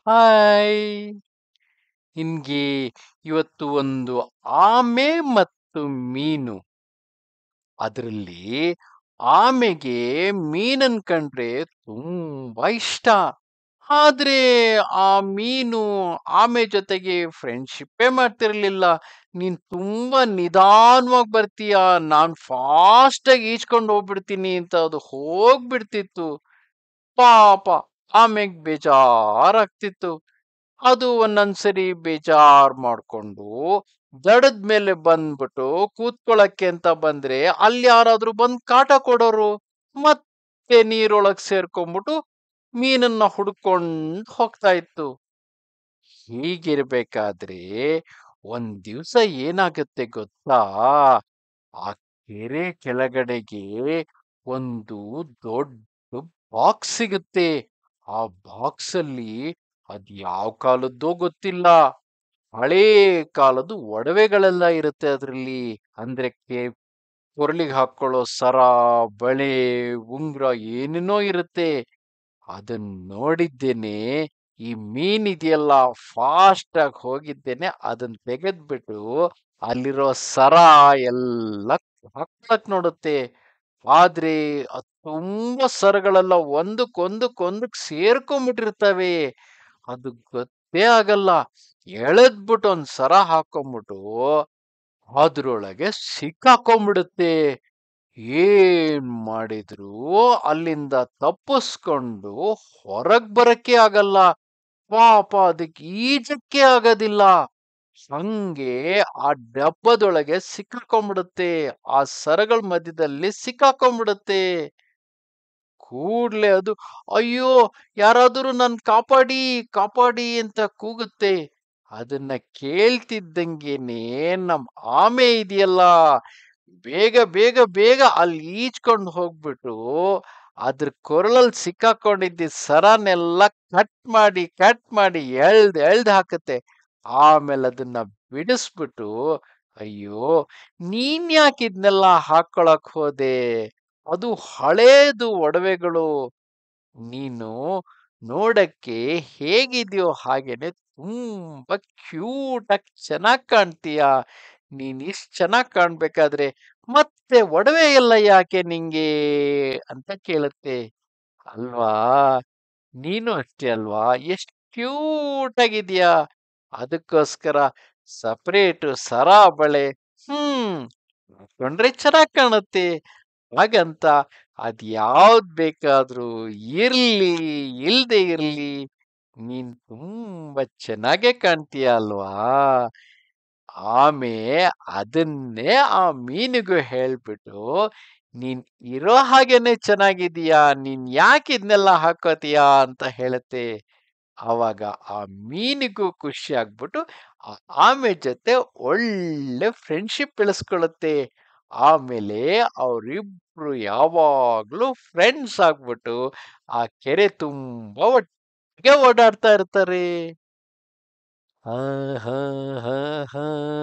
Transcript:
hi ನಿನ್ಗೆ ಇವತ್ತು ಒಂದು ಆಮೆ ಮತ್ತು ಮೀನು ಅದರಲ್ಲಿ ಆಮೆಗೆ ಮೀನನ್ ಕಂಡ್ರೆ ತುಂಬಾ ಇಷ್ಟ ಆದ್ರೆ ಆ ಮೀನು ಆಮೆ ಜೊತೆಗೆ ಫ್ರೆಂಡ್ಶಿಪ್ಪೇ ಮಾಡ್ತಿರ್ಲಿಲ್ಲ ನೀನ್ ತುಂಬಾ ನಿಧಾನವಾಗಿ ಬರ್ತೀಯ ನಾನ್ ಫಾಸ್ಟ್ ಆಗಿ ಈಜ್ಕೊಂಡು ಹೋಗ್ಬಿಡ್ತೀನಿ ಅಂತ ಅದು ಹೋಗ್ಬಿಡ್ತಿತ್ತು ಪಾಪ ಆಮೆಗ್ ಬೇಜಾರಾಗ್ತಿತ್ತು ಅದು ಒಂದೊಂದ್ಸರಿ ಬೇಜಾರ್ ಮಾಡ್ಕೊಂಡು ದಡದ ಮೇಲೆ ಬಂದ್ಬಿಟ್ಟು ಕೂತ್ಕೊಳಕ್ಕೆ ಅಂತ ಬಂದ್ರೆ ಅಲ್ಲಿ ಯಾರಾದ್ರೂ ಬಂದ್ ಕಾಟ ಕೊಡೋರು ಮತ್ತೆ ನೀರೊಳಗ್ ಸೇರ್ಕೊಂಡ್ಬಿಟ್ಟು ಮೀನನ್ನ ಹುಡ್ಕೊಂಡ್ ಹೋಗ್ತಾ ಇತ್ತು ಹೀಗಿರ್ಬೇಕಾದ್ರೆ ಒಂದ್ ದಿವ್ಸ ಏನಾಗತ್ತೆ ಗೊತ್ತಾ ಆ ಕೆರೆ ಕೆಳಗಡೆಗೆ ಒಂದು ದೊಡ್ಡ ಬಾಕ್ಸ್ ಸಿಗುತ್ತೆ ಆ ಬಾಕ್ಸ್ ಅಲ್ಲಿ ಅದ್ ಯಾವ ಕಾಲದ್ದೋ ಗೊತ್ತಿಲ್ಲ ಹಳೇ ಕಾಲದ್ದು ಒಡವೆಗಳೆಲ್ಲ ಇರುತ್ತೆ ಅದ್ರಲ್ಲಿ ಅಂದ್ರೆ ಕೆ- ಕೊರ್ಲಿಗ್ ಹಾಕೊಳ್ಳೋ ಸರ ಬಳೆ ಉಂಗ್ರ ಏನೇನೋ ಇರುತ್ತೆ ಅದನ್ನ ನೋಡಿದ್ದೇನೆ ಈ ಮೀನ್ ಇದೆಯಲ್ಲ ಫಾಸ್ಟ್ ಆಗಿ ಹೋಗಿದ್ದೇನೆ ಅದನ್ನ ತೆಗೆದ್ಬಿಟ್ಟು ಅಲ್ಲಿರೋ ಸರ ಎಲ್ಲ ಹಾಕ್ಲಕ್ ನೋಡುತ್ತೆ ಆದ್ರೆ ಅದ್ ತುಂಬಾ ಸರಗಳೆಲ್ಲ ಒಂದಕ್ಕೊಂದಕ್ಕೊಂದಕ್ ಸೇರ್ಕೊಂಡ್ಬಿಟ್ಟಿರ್ತವೆ ಅದು ಗೊತ್ತೇ ಆಗಲ್ಲ ಎಳೆದ್ಬಿಟ್ಟು ಒಂದ್ ಸರ ಹಾಕೊಂಡ್ಬಿಟ್ಟು ಅದ್ರೊಳಗೆ ಸಿಕ್ಕಾಕೊಂಡ್ಬಿಡುತ್ತೆ ಏನ್ ಮಾಡಿದ್ರು ಅಲ್ಲಿಂದ ತಪ್ಪಿಸ್ಕೊಂಡು ಹೊರಗ್ ಬರಕ್ಕೆ ಆಗಲ್ಲ ಪಾಪ ಅದಕ್ಕೆ ಈಜಕ್ಕೆ ಆಗೋದಿಲ್ಲ ಹಂಗೆ ಆ ಡಬ್ಬದೊಳಗೆ ಸಿಕ್ಕಾಕೊಂಡ್ಬಿಡುತ್ತೆ ಆ ಸರಗಳ ಮಧ್ಯದಲ್ಲಿ ಸಿಕ್ಕಾಕೊಂಡ್ಬಿಡುತ್ತೆ ಕೂಡ್ಲೆ ಅದು ಅಯ್ಯೋ ಯಾರಾದರೂ ನನ್ ಕಾಪಾಡಿ ಕಾಪಾಡಿ ಅಂತ ಕೂಗುತ್ತೆ ಅದನ್ನ ಕೇಳ್ತಿದ್ದಂಗೆನೆ ನಮ್ ಆಮೆ ಇದೆಯಲ್ಲ ಬೇಗ ಬೇಗ ಬೇಗ ಅಲ್ಲಿ ಈಜ್ಕೊಂಡು ಹೋಗ್ಬಿಟ್ಟು ಅದ್ರ ಕೊರಳಲ್ಲಿ ಸಿಕ್ಕಾಕೊಂಡಿದ್ದ ಸರನೆಲ್ಲ ಕಟ್ ಮಾಡಿ ಕಟ್ ಮಾಡಿ ಎಳ್ದ್ ಎಳ್ದ್ ಹಾಕುತ್ತೆ ಆಮೇಲೆ ಅದನ್ನ ಬಿಡಿಸ್ಬಿಟ್ಟು ಅಯ್ಯೋ ನೀನ್ ಯಾಕೆ ಇದನ್ನೆಲ್ಲ ಹಾಕೊಳಕ್ ಹೋದೆ ಅದು ಹಳೇದು ಒಡವೆಗಳು ನೀನು ನೋಡಕ್ಕೆ ಹೇಗಿದ್ಯೋ ಹಾಗೇನೆ ತುಂಬಾ ಕ್ಯೂಟ್ ಆಗಿ ಚೆನ್ನಾಗ್ ಕಾಣ್ತೀಯ ನೀನ್ ಇಷ್ಟ್ ಚೆನ್ನಾಗ್ ಕಾಣ್ಬೇಕಾದ್ರೆ ಮತ್ತೆ ಒಡವೆ ಎಲ್ಲ ಯಾಕೆ ನಿಂಗೆ ಅಂತ ಕೇಳುತ್ತೆ ಅಲ್ವಾ ನೀನು ಅಷ್ಟೇ ಅಲ್ವಾ ಎಷ್ಟ್ ಕ್ಯೂಟ್ ಆಗಿದ್ಯಾ ಅದಕ್ಕೋಸ್ಕರ ಸಪರೇಟ್ ಸರ ಬಳೆ ಹ್ಮ್ ಹಾಕೊಂಡ್ರೆ ಚೆನ್ನಾಗ್ ಕಾಣುತ್ತೆ ಹಾಗಂತ ಅದ್ ಯಾವ್ದ್ ಬೇಕಾದ್ರೂ ಇರ್ಲಿ ಇಲ್ದೆ ಇರ್ಲಿ ನೀನ್ ತುಂಬಾ ಚೆನ್ನಾಗೇ ಕಾಣ್ತೀಯ ಅಲ್ವಾ ಆಮೆ ಅದನ್ನೇ ಆ ಮೀನಿಗೂ ಹೇಳ್ಬಿಟ್ಟು ನೀನ್ ಇರೋ ಹಾಗೇನೆ ಚೆನ್ನಾಗಿದೀಯಾ ನೀನ್ ಯಾಕೆ ಇದನ್ನೆಲ್ಲ ಹಾಕೋತೀಯಾ ಅಂತ ಹೇಳುತ್ತೆ ಆವಾಗ ಆ ಮೀನಿಗೂ ಖುಷಿ ಆಗ್ಬಿಟ್ಟು ಆ ಆಮೆ ಜೊತೆ ಒಳ್ಳೆ ಫ್ರೆಂಡ್ಶಿಪ್ ಬೆಳೆಸ್ಕೊಳ್ಳುತ್ತೆ ಆಮೇಲೆ ಅವರಿಬ್ರು ಯಾವಾಗ್ಲೂ ಫ್ರೆಂಡ್ಸ್ ಆಗ್ಬಿಟ್ಟು ಆ ಕೆರೆ ತುಂಬಾ ಒಟ್ಟಿಗೆ ಓಡಾಡ್ತಾ ಇರ್ತಾರೆ ಹಾ ಹಾ ಹಾ ಹಾ